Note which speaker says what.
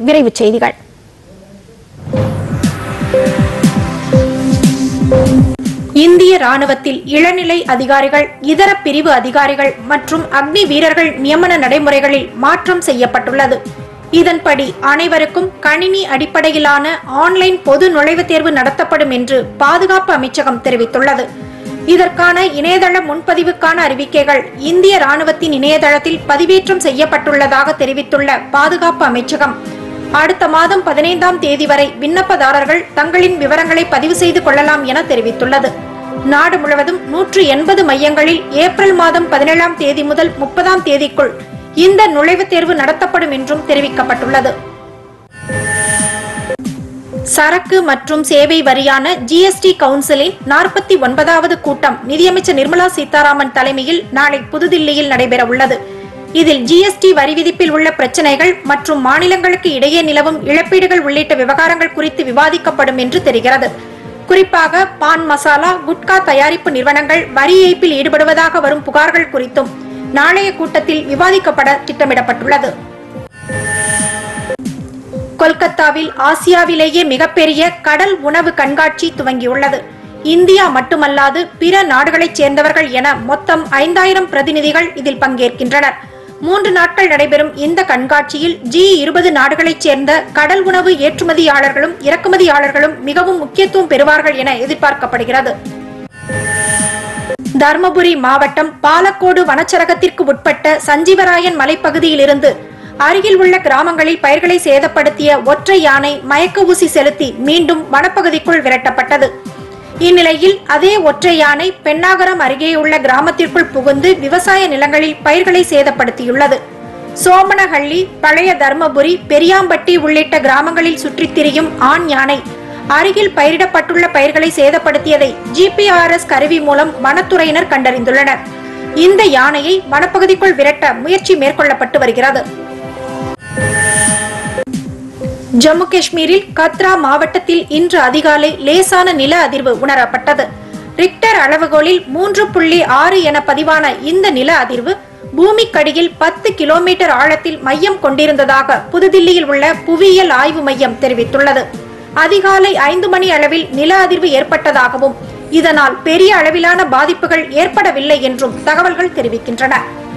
Speaker 1: விரைவுச் செய்திகள்
Speaker 2: இந்திய ராணுவத்தில் இளநிலை அதிகாரிகள் இதர பிரிவு அதிகாரிகள் மற்றும் அக்னி வீரர்கள் நியமன நடைமுறைகளில் மாற்றம் செய்யப்பட்டுள்ளது இதன்படி அனைவருக்கும் கணினி அடிப்படையிலான ஆன்லைன் பொது நுழைவுத் தேர்வு நடத்தப்படும் என்று பாதுகாப்பு அமைச்சகம் தெரிவித்துள்ளது இதற்கான இணையதள முன்பதிவுக்கான அறிவிக்கைகள் இந்திய ராணுவத்தின் இணையதளத்தில் பதிவேற்றம் செய்யப்பட்டுள்ளதாக தெரிவித்துள்ள பாதுகாப்பு அமைச்சகம் அடுத்த மாதம் பதினைந்தாம் தேதி வரை விண்ணப்பதாரர்கள் தங்களின் விவரங்களை பதிவு செய்து கொள்ளலாம் என தெரிவித்துள்ளது நாடு முழுவதும் நூற்று எண்பது மையங்களில் ஏப்ரல் மாதம் பதினேழாம் தேதி முதல் முப்பதாம் தேதிக்குள் இந்த நுழைவுத் தேர்வு நடத்தப்படும் என்றும் தெரிவிக்கப்பட்டுள்ளது சரக்கு மற்றும் சேவை வரியான ஜிஎஸ்டி கவுன்சிலின் நாற்பத்தி ஒன்பதாவது கூட்டம் நிதியமைச்சர் நிர்மலா சீதாராமன் தலைமையில் நாளை புதுதில்லியில் நடைபெற உள்ளது இதில் ஜிஎஸ்டி வரி விதிப்பில் உள்ள பிரச்சனைகள் மற்றும் மாநிலங்களுக்கு இடையே நிலவும் இழப்பீடுகள் உள்ளிட்ட விவகாரங்கள் குறித்து விவாதிக்கப்படும் என்று தெரிகிறது குறிப்பாக பான் மசாலா குட்கா தயாரிப்பு நிறுவனங்கள் வரி ஏய்ப்பில் ஈடுபடுவதாக வரும் புகார்கள் குறித்தும் நாளைய கூட்டத்தில் விவாதிக்கப்பட திட்டமிடப்பட்டுள்ளது கொல்கத்தாவில் ஆசியாவிலேயே மிகப்பெரிய கடல் உணவு கண்காட்சி துவங்கியுள்ளது இந்தியா மட்டுமல்லாது பிற நாடுகளைச் சேர்ந்தவர்கள் என மொத்தம் ஐந்தாயிரம் பிரதிநிதிகள் இதில் பங்கேற்கின்றனர் மூன்று நாட்கள் நடைபெறும் இந்த கண்காட்சியில் ஜி இருபது நாடுகளைச் சேர்ந்த கடல் உணவு ஏற்றுமதியாளர்களும் இறக்குமதியாளர்களும் மிகவும் முக்கியத்துவம் பெறுவார்கள் என எதிர்பார்க்கப்படுகிறது தர்மபுரி மாவட்டம் பாலக்கோடு வனச்சரகத்திற்கு உட்பட்ட சஞ்சீவராயன் மலைப்பகுதியிலிருந்து அருகில் உள்ள கிராமங்களில் பயிர்களை சேதப்படுத்திய ஒற்றை யானை மயக்க ஊசி செலுத்தி மீண்டும் வனப்பகுதிக்குள் விரட்டப்பட்டது இந்நிலையில் அதே ஒற்றை யானை பெண்ணாகரம் அருகேயுள்ள கிராமத்திற்குள் புகுந்து விவசாய நிலங்களில் பயிர்களை சேதப்படுத்தியுள்ளது சோமனஹள்ளி பழைய தர்மபுரி பெரியாம்பட்டி உள்ளிட்ட கிராமங்களில் சுற்றித் திரியும் ஆண் யானை அருகில் பயிரிடப்பட்டுள்ள பயிர்களை சேதப்படுத்தியதை ஜிபிஆர்எஸ் கருவி மூலம் வனத்துறையினர் கண்டறிந்துள்ளனர் இந்த யானையை வனப்பகுதிக்குள் விரட்ட முயற்சி மேற்கொள்ளப்பட்டு வருகிறது ஜம்மு காஷ்மீரில் கத்ரா மாவட்டத்தில் இன்று அதிகாலை லேசான நில அதிர்வு உணரப்பட்டது ரிக்டர் அளவுகோலில் மூன்று புள்ளி ஆறு என பதிவான இந்த நில அதிர்வு பூமிக்கடியில் பத்து கிலோமீட்டர் ஆழத்தில் மையம் கொண்டிருந்ததாக புதுதில்லியில் உள்ள புவியியல் ஆய்வு மையம் தெரிவித்துள்ளது அதிகாலை ஐந்து மணி அளவில் நில அதிர்வு ஏற்பட்டதாகவும் இதனால் பெரிய அளவிலான பாதிப்புகள் ஏற்படவில்லை என்றும் தகவல்கள் தெரிவிக்கின்றன